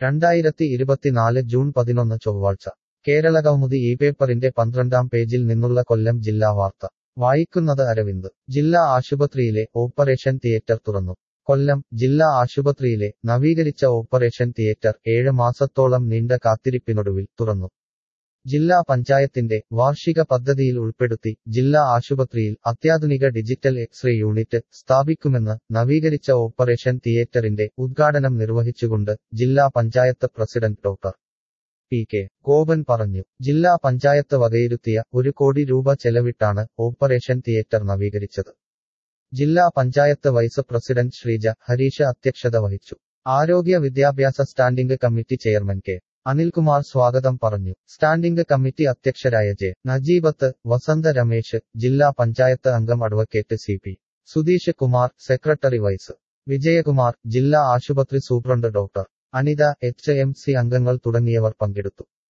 രണ്ടായിരത്തി ഇരുപത്തിനാല് ജൂൺ പതിനൊന്ന് ചൊവ്വാഴ്ച കേരളകൗമുദി ഈ പേപ്പറിന്റെ പന്ത്രണ്ടാം പേജിൽ നിന്നുള്ള കൊല്ലം ജില്ലാ വാർത്ത വായിക്കുന്നത് അരവിന്ദ് ജില്ലാ ആശുപത്രിയിലെ ഓപ്പറേഷൻ തിയേറ്റർ തുറന്നു കൊല്ലം ജില്ലാ ആശുപത്രിയിലെ നവീകരിച്ച ഓപ്പറേഷൻ തിയേറ്റർ ഏഴ് മാസത്തോളം നീണ്ട കാത്തിരിപ്പിനൊടുവിൽ തുറന്നു ജില്ലാ പഞ്ചായത്തിന്റെ വാർഷിക പദ്ധതിയിൽ ഉൾപ്പെടുത്തി ജില്ലാ ആശുപത്രിയിൽ അത്യാധുനിക ഡിജിറ്റൽ എക്സ്റേ യൂണിറ്റ് സ്ഥാപിക്കുമെന്ന് നവീകരിച്ച ഓപ്പറേഷൻ തിയേറ്ററിന്റെ ഉദ്ഘാടനം നിർവഹിച്ചുകൊണ്ട് ജില്ലാ panchayat president doctor P K Gopan പറഞ്ഞു ജില്ലാ പഞ്ചായത്ത് വകയിരുത്തിയ ഒരു കോടി രൂപ ചെലവിട്ടാണ് ഓപ്പറേഷൻ തിയേറ്റർ നവീകരിച്ചത് ജില്ലാ പഞ്ചായത്ത് വൈസ് പ്രസിഡന്റ് ശ്രീജ ഹരീഷ് അധ്യക്ഷത വഹിച്ചു ആരോഗ്യ വിദ്യാഭ്യാസ standing committee chairman K Anilkumar സ്വാഗതം പറഞ്ഞു സ്റ്റാൻഡിംഗ് കമ്മിറ്റി അധ്യക്ഷരായ ജെ നജീബത്ത് വസന്ത രമേശ് ജില്ലാ പഞ്ചായത്ത് അംഗം advocate C P Sudheesh Kumar secretary vice Vijayakumar ജില്ലാ ആശുപത്രി superintendent doctor Anitha H M C അംഗങ്ങൾ തുടങ്ങിയവർ പങ്കെടുത്തു